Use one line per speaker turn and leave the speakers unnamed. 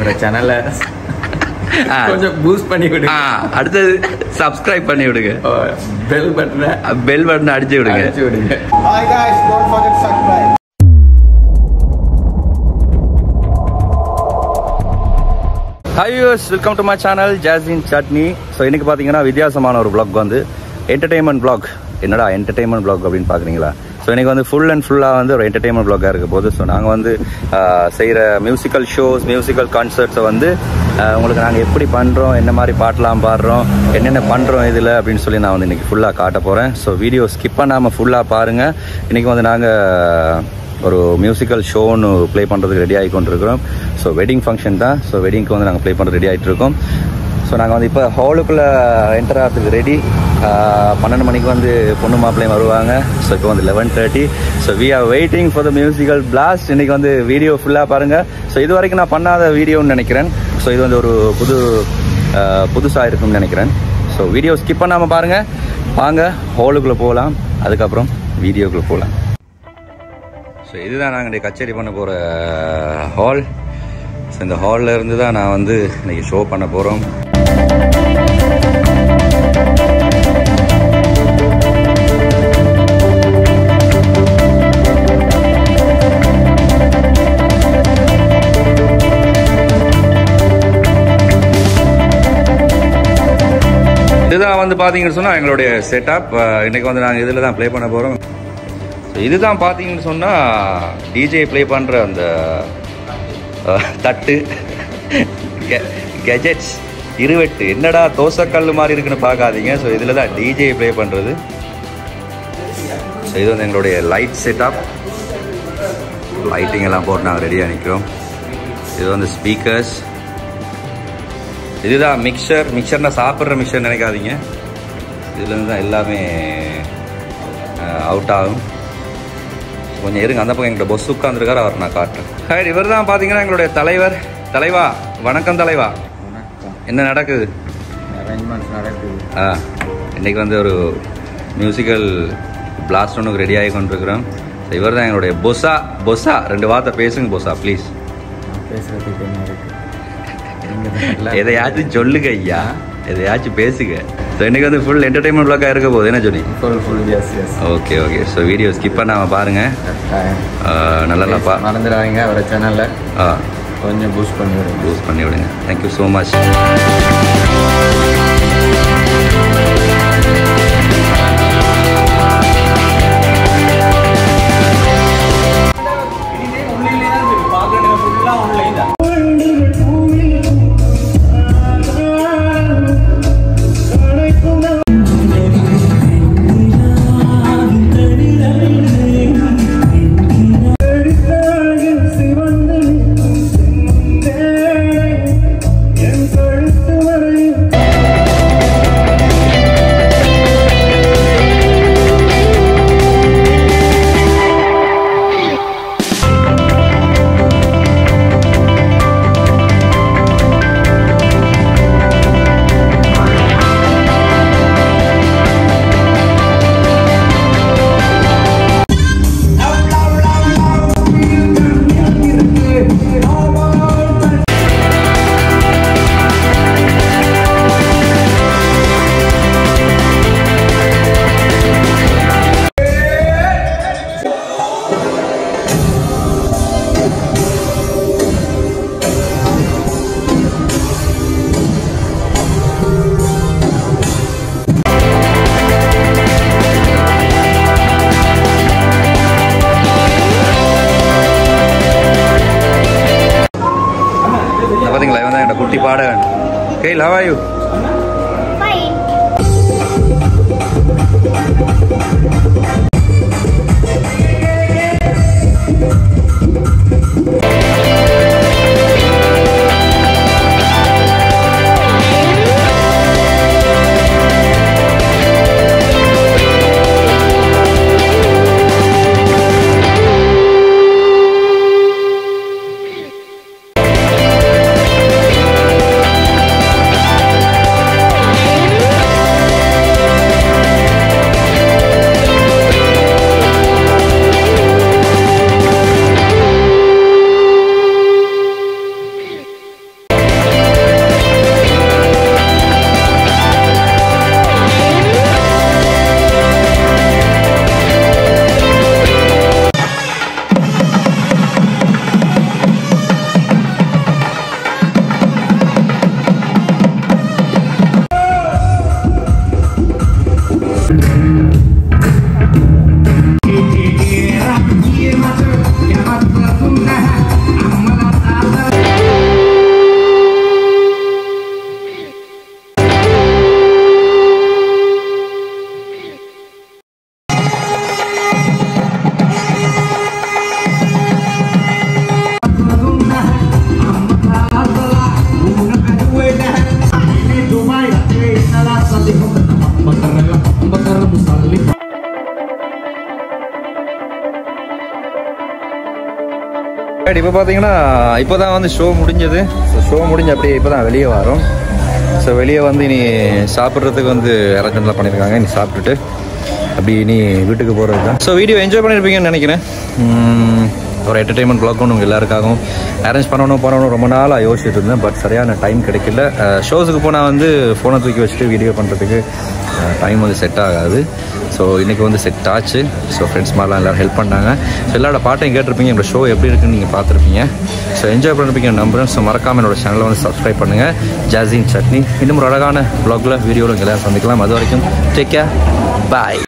உங்களோட சேனலை
ஆ.
கொஞ்சம் பூஸ்ட் பண்ணி
ஆ
விடுங்க
அடுத்தது சப்ஸ்கிரைப் பண்ணி விடுங்க
பெல் பட்டனை
பெல் பட்டன் அடிச்சு விடுங்க
அடிச்சு விடுங்க
Hi guys, don't forget to subscribe.
Hi யூஸ் welcome to my channel Jasmine chutney so இன்னைக்கு பார்த்தீங்கன்னா வித்தியாசமான ஒரு vlog வந்து என்டர்டைன்மெண்ட் vlog என்னடா என்டர்டைன்மெண்ட் vlog அப்படின்னு பார்க்குறீங்களா ஸோ இன்னைக்கு வந்து ஃபுல் அண்ட் ஃபுல்லாக வந்து ஒரு என்டர்டைன்மெண்ட் vlog-ஆ இருக்க போது ஸோ நாங்கள் வந்து செய்கிற மியூசிக்கல் ஷோஸ் மியூசிக்கல் கான்சர்ட்ஸை வந்து ஆஹ், உங்களுக்கு நாங்கள் எப்படி பண்ணுறோம் என்ன மாதிரி பாட்டெலாம் பாடுறோம் என்னென்ன பண்ணுறோம் இதில் அப்படின்னு சொல்லி நான் வந்து இன்னைக்கு ஃபுல்லாக காட்ட போகிறேன் ஸோ வீடியோ ஸ்கிப் பண்ணாமல் ஃபுல்லாக பாருங்கள் இன்னைக்கு வந்து நாங்கள் ஒரு மியூசிக்கல் ஷோன்னு ப்ளே பண்ணுறதுக்கு ரெடி ஆகி கொண்டிருக்கிறோம் ஸோ வெட்டிங் ஃபங்க்ஷன் தான் ஸோ வெட்டிங்க்கு வந்து நாங்கள் ப்ளே பண்ணுறது ரெடி ஆகிட்டு இருக்கோம் ஸோ நாங்கள் வந்து இப்போ ஹாலுக்குள்ளே என்டர் ஆகிறதுக்கு ரெடி பன்னெண்டு மணிக்கு வந்து பொண்ணு மாப்பிள்ளையும் வருவாங்க ஸோ இப்போ வந்து eleven thirty so we are waiting for the musical blast இன்னைக்கு வந்து வீடியோ ஃபுல்லாக பாருங்கள் ஸோ இது வரைக்கும் நான் பண்ணாத வீடியோன்னு நினைக்கிறேன் ஸோ இது வந்து ஒரு புது புதுசாக இருக்கும்னு நினைக்கிறேன் ஸோ வீடியோ ஸ்கிப் பண்ணாமல் பாருங்கள் வாங்க ஹாலுக்குள்ளே போகலாம் அதுக்கப்புறம் வீடியோக்குள்ளே போகலாம் ஸோ இதுதான் நாங்கள் கச்சேரி பண்ண போகிற ஹால் ஸோ இந்த ஹாலில் இருந்து தான் நான் வந்து இன்னைக்கு ஷோ பண்ண போகிறோம் இதுதான் வந்து பார்த்தீங்கன்னு சொன்னால் எங்களுடைய செட்டப் இன்னைக்கு வந்து நாங்கள் இதில் தான் ப்ளே பண்ண போகிறோம் So, இதுதான் பார்த்தீங்கன்னு சொன்னால் டிஜே ப்ளே பண்ணுற அந்த அஹ், தட்டு கெஜெட்ஸ் இருவெட்டு என்னடா தோசைக்கல் மாதிரி இருக்குன்னு பார்க்காதீங்க ஸோ இதில் தான் டிஜே ப்ளே பண்ணுறது ஸோ இது வந்து எங்களுடைய லைட் செட்டப் லைட்டிங் எல்லாம் போட்டு நாங்கள் ரெடியாக நிற்கிறோம் இது வந்து ஸ்பீக்கர்ஸ் இதுதான் மிக்சர் மிக்சர்னா சாப்பிட்ற மிக்சர் நினைக்காதீங்க இதுலேருந்து தான் எல்லாமே அவுட் ஆகும் கொஞ்சம் இருங்க அந்த பக்கம் எங்களோட பொஸ் உட்காந்துருக்காரு அவர் நான் காட்டுறேன் ஹாய் இவர் தான் பார்த்தீங்கன்னா எங்களுடைய தலைவர் தலைவா வணக்கம் தலைவா
வணக்கம்
என்ன நடக்குது
அரேஞ்ச்மெண்ட்ஸ் நடக்குது
ஆ இன்னைக்கு வந்து ஒரு மியூசிக்கல் பிளாஸ்ட் ஒன்றுக்கு ரெடி ஆகி கொண்டிருக்கிறோம் இவர் தான் எங்களுடைய பொஸா பொஸா ரெண்டு வார்த்தை பேசுங்க பொஸா ப்ளீஸ்
நான் பேசுறதுக்கு என்ன இருக்கு நீங்க தான் எல்லாம்
எதையாச்சும் சொல்லுங்க ஐயா எதையாச்சும் பேசுங்க ஸோ இன்னைக்கு வந்து ஃபுல் என்டர்டைன்மெண்ட் பிளாக்காக இருக்க போகுது என்ன சொல்லி
full full yes yes
okay okay so video skip பண்ணாமல் பாருங்கள்
கட்டாயம்
நல்லா பா
மறந்துடாதீங்க அவரை சேனல்ல
ஆ
கொஞ்சம் பூஸ்ட் பண்ணி விடுங்க
யூஸ் பண்ணி விடுங்க தேங்க்யூ ஸோ மச் பார்த்தீங்களா இவன் தான் என்னோட குட்டி பாடகன் கே லவ் ஆயூ
Fine.
ஸோ ரைட் இப்போ பார்த்தீங்கன்னா இப்போ தான் வந்து ஷோ முடிஞ்சது ஸோ ஷோ முடிஞ்சு அப்படியே இப்போ தான் வெளியே வரோம் ஸோ வெளியே வந்து இனி சாப்பிட்றதுக்கு வந்து அரேஞ்ச்மெண்ட்லாம் பண்ணியிருக்காங்க இனி சாப்பிட்டுட்டு அப்படி இனி வீட்டுக்கு போகிறது தான் ஸோ வீடியோ என்ஜாய் பண்ணியிருப்பீங்கன்னு நினைக்கிறேன் உம், ஒரு என்டர்டைன்மெண்ட் பிளாக் ஒன்று உங்கள் எல்லாருக்காகவும் அரேஞ்ச் பண்ணணும் பண்ணணும் ரொம்ப நாளாக யோசிச்சுட்டு இருந்தேன் பட் சரியான டைம் கிடைக்கல ஷோஸுக்கு போனால் வந்து ஃபோனை தூக்கி வச்சுட்டு வீடியோ பண்ணுறதுக்கு டைம் வந்து செட் ஆகாது ஸோ இன்றைக்கி வந்து செட் ஆச்சு ஸோ ஃப்ரெண்ட்ஸ் மாதிரிலாம் எல்லோரும் ஹெல்ப் பண்ணாங்க ஸோ எல்லாரோட பாட்டையும் கேட்டிருப்பீங்க என்னோட ஷோ எப்படி இருக்குன்னு நீங்கள் பார்த்துருப்பீங்க ஸோ என்ஜாய் பண்ணிருப்பீங்க நம்புறேன் ஸோ மறக்காமல் என்னோட சேனலை வந்து சப்ஸ்கிரைப் பண்ணுங்கள் ஜாசின் சட்னி இன்னும் ஒரு அழகான ப்ளாகில் வீடியோவில் எல்லாரும் சந்திக்கலாம் அது வரைக்கும் டேக் கேர் பாய்